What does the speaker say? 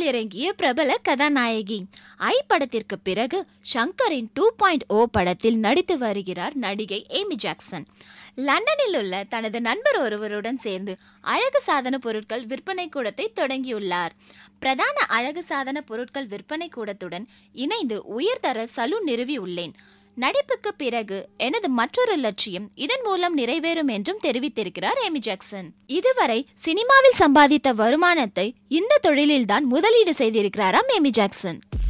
இறங்கிய பிரபல கதாநாயகி ஐ படத்திற்கு பிறகு ஷங்கரின் டூ பாயிண்ட் ஓ படத்தில் நடித்து வருகிறார் நடிகை ஏமி ஜாக்சன் லண்டனில் உள்ள தனது நண்பர் ஒருவருடன் சேர்ந்து அழகு சாதன பொருட்கள் விற்பனை கூடத்தை தொடங்கியுள்ளார் பிரதான அழகு சாதன பொருட்கள் விற்பனை கூடத்துடன் இணைந்து உயர்தர சலூன் நிறுவி உள்ளேன் நடிப்புக்கு பிறகு எனது மற்றொரு லட்சியம் இதன் மூலம் நிறைவேறும் என்றும் தெரிவித்திருக்கிறார் ஏமி ஜாக்சன் இதுவரை சினிமாவில் சம்பாதித்த வருமானத்தை இந்த தொழிலில்தான் முதலீடு செய்திருக்கிறாராம் ஏமி ஜாக்சன்